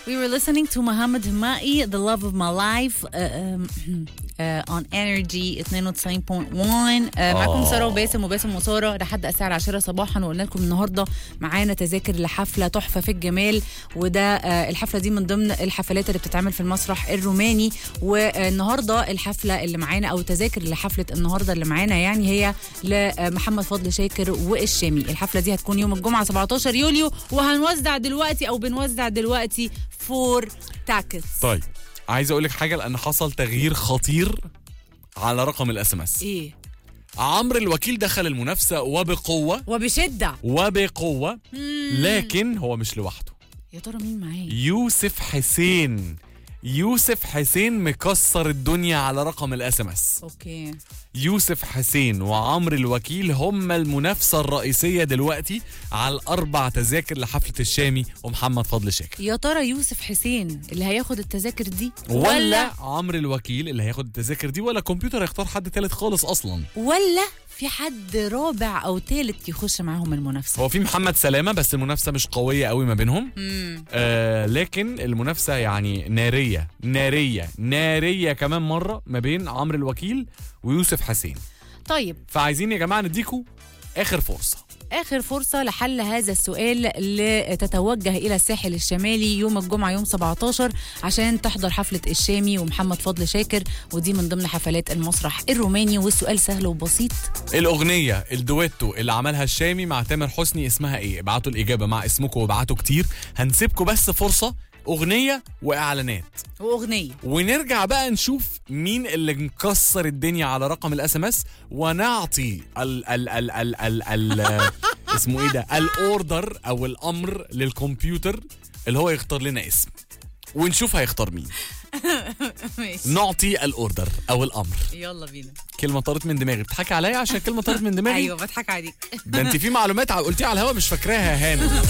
We were listening to Muhammad Humai, The Love of My Life uh, um, uh, on Energy 92.1 uh, معاكم سارة وباسم وباسم وسارة لحد الساعة العاشرة صباحا وقلنا لكم النهاردة معانا تذاكر لحفلة تحفة في الجمال وده uh, الحفلة دي من ضمن الحفلات اللي بتتعمل في المسرح الروماني والنهاردة الحفلة اللي معانا أو تذاكر لحفلة النهاردة اللي معانا يعني هي لمحمد فضل شاكر والشامي الحفلة دي هتكون يوم الجمعة 17 يوليو وهنوزع دلوقتي أو بنوزع دلوقتي فور تاكتس طيب عايز اقول لك حاجه لان حصل تغيير خطير على رقم الاس ام اس ايه عمرو الوكيل دخل المنافسه وبقوه وبشده وبقوه لكن هو مش لوحده يا ترى مين معايا يوسف حسين يوسف حسين مكسر الدنيا على رقم الاس ام اس اوكي يوسف حسين وعمرو الوكيل هم المنافسه الرئيسيه دلوقتي على الاربع تذاكر لحفله الشامي ومحمد فضل شاكر يا ترى يوسف حسين اللي هياخد التذاكر دي ولا عمرو الوكيل اللي هياخد التذاكر دي ولا كمبيوتر هيختار حد تالت خالص اصلا ولا في حد رابع او ثالث يخش معاهم المنافسه هو في محمد سلامه بس المنافسه مش قويه قوي ما بينهم امم آه لكن المنافسه يعني ناريه ناريه ناريه كمان مره ما بين عمرو الوكيل ويوسف حسين طيب فعايزين يا جماعه نديكوا اخر فرصه اخر فرصه لحل هذا السؤال لتتوجه الى الساحل الشمالي يوم الجمعه يوم 17 عشان تحضر حفله الشامي ومحمد فضل شاكر ودي من ضمن حفلات المسرح الروماني والسؤال سهل وبسيط الاغنيه الدويتو اللي عملها الشامي مع تامر حسني اسمها ايه ابعتوا الاجابه مع اسمكم وابعتوا كتير هنسيبكم بس فرصه اغنيه واعلانات واغنيه ونرجع بقى نشوف مين اللي مكسر الدنيا على رقم الاس ام اس ونعطي ال ال ال ال ال ال اسمه ايه ده الاوردر او الامر للكمبيوتر اللي هو يختار لنا اسم ونشوف هيختار مين ماشي نعطي الاوردر او الامر يلا بينا كلمه طارت من دماغي بتضحكي عليا عشان كلمه طارت من دماغي ايوه بضحك عليك ده انت في معلومات قلتيها على الهوا مش فاكراها يا هانم